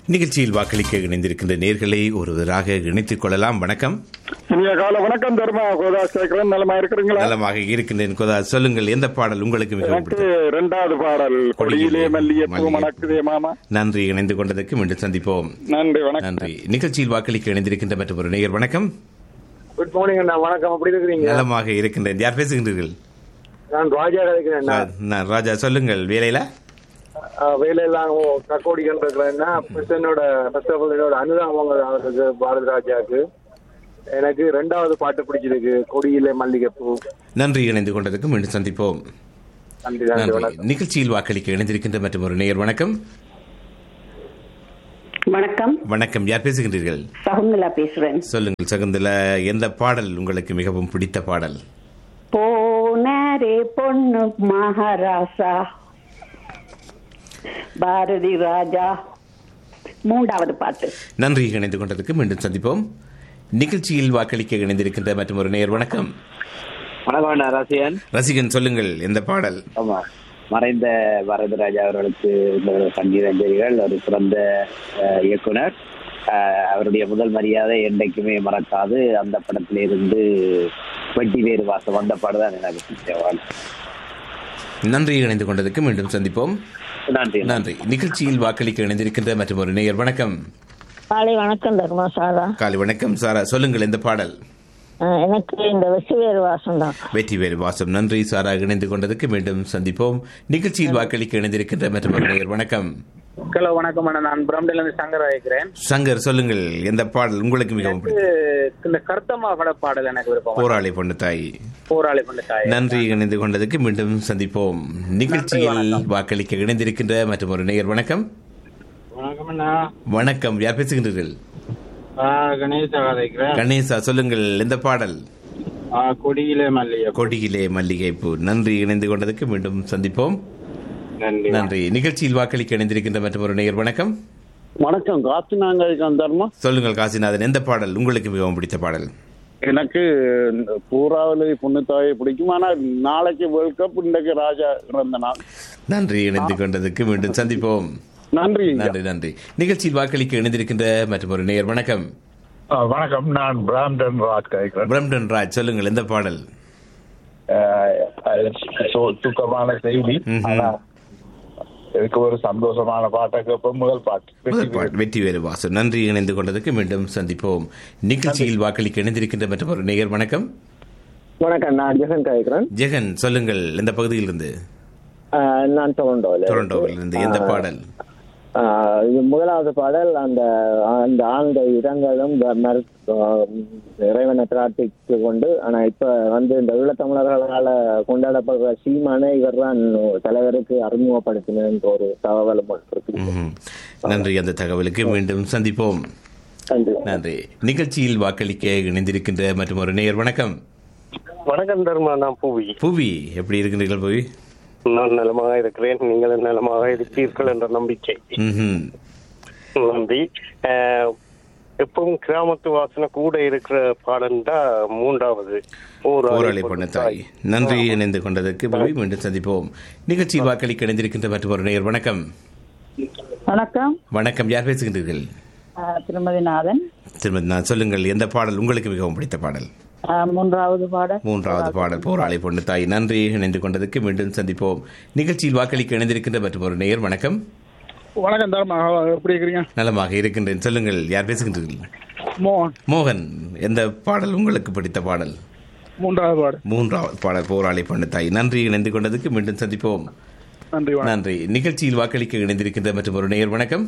நிகழ்ச்சியில் வாக்களிக்க இணைந்திருக்கின்ற நேர்களை ஒருவராக இணைத்துக் கொள்ளலாம் வணக்கம் இனிய கால வணக்கம் தர்மா கோதாஸ் கேட்கிறேன் நலமா இருக்கிறீங்களா நலமாக இருக்கின்றேன் கோதா சொல்லுங்கள் எந்த பாடல் உங்களுக்கு மிகவும் எனக்கு பிடித்தது? இரண்டாவது பாடல் கொடியிலே மல்லிகை பூ மணக்குதே மாமா நன்றி இணைந்து கொண்டதற்கு மீண்டும் சந்திப்போம் நன்றி வணக்கம் நன்றி நிகழ்ச்சியில் வாக்களிக்க இணைந்திருக்கின்ற மற்றும் ஒரு நேயர் வணக்கம் குட் மார்னிங் அண்ணா வணக்கம் எப்படி இருக்கிறீங்க நலமாக இருக்கின்றேன் யார் பேசுகின்றீர்கள் நான் ராஜா கிடைக்கிறேன் அண்ணா நான் ராஜா சொல்லுங்கள் வேலையில அஹ் வேலையெல்லாம் கக்கோடி கண்டிருக்கிறேன்னா என்னோட ஃபர்ஸ்ட் ஆஃப் ஆல் என்னோட அனுதாபம் அவருக்கு பாரதி ராஜாவுக்கு எனக்கு ரெண்டாவது பாட்டு பிடிச்சிருக்கு கொடியிலே மல்லிகைப்பூ நன்றி இணைந்து கொண்டதற்கு மீண்டும் சந்திப்போம் நன்றி நன்றி நன்றி வணக்கம் நிகழ்ச்சியில் வாக்களிக்க இணைந்திருக்கின்ற மற்றும் ஒரு நேயர் வணக்கம் வணக்கம் வணக்கம் யார் பேசுகின்றீர்கள் சகுந்தலா பேசுறேன் சொல்லுங்கள் சகுந்தல எந்த பாடல் உங்களுக்கு மிகவும் பிடித்த பாடல் போனாரே பொண்ணு மகாராசா பாரதி ராஜா மூன்றாவது பாட்டு நன்றி இணைந்து கொண்டதற்கு மீண்டும் சந்திப்போம் நிகழ்ச்சியில் வாக்களிக்க இணைந்திருக்கின்ற மற்றும் ஒரு நேயர் வணக்கம் வணக்கம் அண்ணா ரசிகன் ரசிகன் சொல்லுங்கள் எந்த பாடல் ஆமா மறைந்த பாரதிராஜா அவர்களுக்கு இந்த சங்கீத அஞ்சலிகள் ஒரு சிறந்த அஹ், இயக்குனர் அஹ், அவருடைய முதல் மரியாதை என்றைக்குமே மறக்காது அந்த படத்திலிருந்து வெட்டி வேறு வாசம் அந்த பாடு தான் எனக்கு பிடிச்ச பாடல். நன்றி இணைந்து கொண்டதற்கு மீண்டும் சந்திப்போம் நன்றி நன்றி நிகழ்ச்சியில் வாக்களிக்க இணைந்திருக்கின்ற மற்றும் ஒரு நேயர் வணக்கம் காலை வணக்கம் தர்மா சாரா காலை வணக்கம் சாரா சொல்லுங்கள் எந்த பாடல் அஹ் எனக்கு இந்த வெசுவேறு வாசம் தான் வெற்றி வேறு வாசம் நன்றி சாரா இணைந்து கொண்டதற்கு மீண்டும் சந்திப்போம் நிகழ்ச்சியில் வாக்களிக்க இணைந்திருக்கின்ற மற்றும் ஒரு நேயர் வணக்கம் ஹலோ வணக்கம் அண்ணா நான் பிரம்டில இருந்து சங்கர் ஆகிக்கிறேன் சங்கர் சொல்லுங்கள் எந்த பாடல் உங்களுக்கு மிகவும் பிடிக்கும் இந்த கருத்தம்மா பட பாடல் எனக்கு விருப்பம் போராளி பொண்ணு தாய் போராளி பண்ண தாய் நன்றி இணைந்து கொண்டதுக்கு மீண்டும் சந்திப்போம் நிகழ்ச்சியில் வாக்களிக்க இணைந்திருக்கின்ற மற்றும் ஒரு நேயர் வணக்கம் வணக்கம் அண்ணா வணக்கம் யார் பேசுகின்றீர்கள் கணேசா கதைக்கிறேன் கணேசா சொல்லுங்கள் எந்த பாடல் கொடியிலே மல்லிகை கொடியிலே மல்லிகைப்பூ நன்றி இணைந்து கொண்டதுக்கு மீண்டும் சந்திப்போம் நன்றி நன்றி நிகழ்ச்சியில் வாக்களிக்க இணைந்திருக்கின்ற மற்றும் ஒரு நேயர் வணக்கம் வணக்கம் காத்து நாங்க இருக்கோம் தர்மா சொல்லுங்கள் காசிநாதன் எந்த பாடல் உங்களுக்கு மிகவும் பிடித்த பாடல் எனக்கு பூராவளி பொண்ணுத்தாயை பிடிக்கும் ஆனா நாளைக்கு வேர்ல்ட் கப் இன்றைக்கு ராஜா இறந்த நாள் நன்றி இணைந்து கொண்டதுக்கு மீண்டும் சந்திப்போம் நன்றி நன்றி நன்றி நிகழ்ச்சியில் வாக்களிக்க இணைந்திருக்கின்ற மற்றும் ஒரு நேயர் வணக்கம் வணக்கம் நான் பிராம்டன் ராஜ் கேட்கிறேன் பிரம்டன் ராஜ் சொல்லுங்கள் எந்த பாடல் துக்கமான செய்தி ம்ஹும். ஆனா எனக்கு ஒரு சந்தோஷமான பாட்டை கேட்போம் முதல் பாட்டு முதல் பாடல் வெற்றி வேறு வாசம் நன்றி இணைந்து கொண்டதுக்கு மீண்டும் சந்திப்போம் நிகழ்ச்சியில் வாக்களிக்க இணைந்திருக்கின்ற மற்றும் ஒரு நேயர் வணக்கம் வணக்கம் நான் ஜெகன் கதைக்கிறேன் ஜெகன் சொல்லுங்கள் எந்த பகுதியிலிருந்து நான் டொரண்டோவில் டொரண்டோவிலிருந்து எந்த பாடல் ஆஹ் இது முதலாவது பாடல் அந்த அந்த ஆழ்ந்த இடங்களும் வ- மறு- ஆஹ் இறைவனை பிரார்த்தித்து கொண்டு ஆனா இப்ப வந்து இந்த ஈழத்தமிழர்களால கொண்டாடப்படுற சீமானை இவர் தான் தலைவருக்கு அறிமுகப்படுத்தின ஒரு தகவலும் ஒன்று இருக்கு ம்ஹும். நன்றி அந்த தகவலுக்கு மீண்டும் சந்திப்போம் நன்றி நன்றி நிகழ்ச்சியில் வாக்களிக்க இணைந்திருக்கின்ற மற்றும் ஒரு நேயர் வணக்கம் வணக்கம் தர்மா நான் பூவி புவி எப்படி இருக்கின்றீர்கள் புவி நான் நலமாக இருக்கிறேன் நீங்கள் நலமாக இருப்பீர்கள் என்ற நம்பிக்கை ம்ஹும். நன்றி ஆஹ் எப்பவும் கிராமத்து வாசனை கூட இருக்கிற பாடல் தான் மூன்றாவது போராளி பொண்ணு தாய் நன்றி இணைந்து கொண்டதற்கு புவி மீண்டும் சந்திப்போம் நிகழ்ச்சியில் வாக்களிக்க இணைந்திருக்கின்ற மற்றும் ஒரு நேயர் வணக்கம் வணக்கம் வணக்கம் யார் பேசுகின்றீர்கள் அஹ் திருமதி நாதன் திருமதி நான் சொல்லுங்கள் எந்த பாடல் உங்களுக்கு மிகவும் பிடித்த பாடல் அஹ் மூன்றாவது பாடல் மூன்றாவது பாடல் போராளி பொண்ணு தாய் நன்றி இணைந்து கொண்டதற்கு மீண்டும் சந்திப்போம் நிகழ்ச்சியில் வாக்களிக்க இணைந்திருக்கின்ற மற்றும் ஒரு நேயர் வணக்கம் வணக்கம் தர்மா எப்படி இருக்கிறீங்க நலமாக இருக்கின்றேன் சொல்லுங்கள் யார் பேசுகின்றீர்கள் மோகன் மோகன் எந்த பாடல் உங்களுக்கு பிடித்த பாடல் மூன்றாவது பாடு மூன்றாவது பாடல் போராளி பொண்ணு தாய் நன்றி இணைந்து கொண்டதற்கு மீண்டும் சந்திப்போம் நன்றி நன்றி நிகழ்ச்சியில் வாக்களிக்க இணைந்திருக்கின்ற மற்றும் ஒரு நேயர் வணக்கம்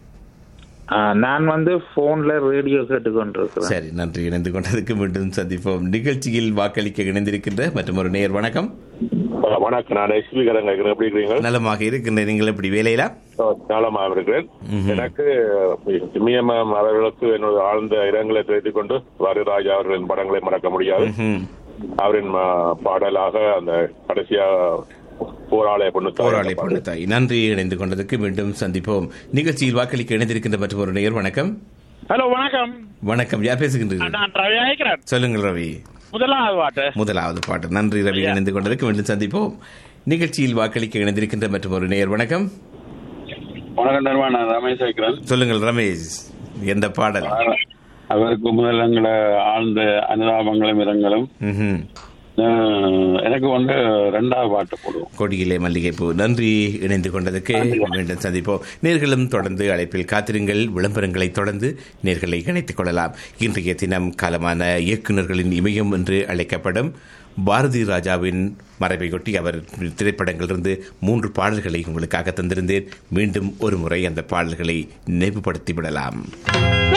நான் வந்து போன்ல ரேடியோ கேட்டுக்கொண்டிருக்கிறேன் சரி நன்றி இணைந்து கொண்டதற்கு மீண்டும் சந்திப்போம் நிகழ்ச்சியில் வாக்களிக்க இணைந்திருக்கின்ற மற்றும் ஒரு நேயர் வணக்கம் வணக்கம் நான் எஸ்பி கடன் கேட்கிறேன் எப்படி இருக்கிறீங்க நலமாக இருக்கின்ற நீங்கள் எப்படி வேலையிலா நலமாக இருக்கிறேன் எனக்கு இமயம் அவர்களுக்கு என்னோட ஆழ்ந்த இரங்கலை தெரிவித்துக் கொண்டு வரராஜா அவர்களின் படங்களை மறக்க முடியாது ம்ஹும். அவரின் ம- பாடலாக அந்த கடைசியா போராளிய பொண்ணு தாய் போராளி அந்த பொண்ணு தாய் நன்றி இணைந்து கொண்டதற்கு மீண்டும் சந்திப்போம் நிகழ்ச்சியில் வாக்களிக்க இணைந்திருக்கின்ற மற்றும் ஒரு நேயர் வணக்கம் ஹலோ வணக்கம் வணக்கம் யார் பேசுகின்றீர்கள் நான் ரவி ஆயிக்கிறேன் சொல்லுங்கள் ரவி முதலாவது பாட்டு முதலாவது பாட்டு நன்றி ரவி இணைந்து கொண்டதற்கு மீண்டும் சந்திப்போம் நிகழ்ச்சியில் வாக்களிக்க இணைந்திருக்கின்ற மற்றும் ஒரு நேயர் வணக்கம் வணக்கம் தர்மா நான் ரமேஷ் வைக்கிறேன் சொல்லுங்கள் ரமேஷ் எந்த பாடல் அவருக்கு முதல் எங்களை ஆழ்ந்த அனுதாபங்களும் இரங்கலும் ம்ஹும். அஹ், எனக்கு வந்து ரெண்டாவது பாட்டு போடுவோம் கொடியிலே மல்லிகைப்பூ நன்றி இணைந்து கொண்டதுக்கு மீண்டும் சந்திப்போம் நேர்களும் தொடர்ந்து அழைப்பில் காத்திருங்கள் விளம்பரங்களை தொடர்ந்து நேர்களை இணைத்துக் கொள்ளலாம் இன்றைய தினம் காலமான இயக்குநர்களின் இமயம் என்று அழைக்கப்படும் பாரதி ராஜாவின் மறைவையொட்டி அவர் திரைப்படங்களிலிருந்து மூன்று பாடல்களை உங்களுக்காக தந்திருந்தேன் மீண்டும் ஒரு முறை அந்த பாடல்களை நினைவுபடுத்தி விடலாம்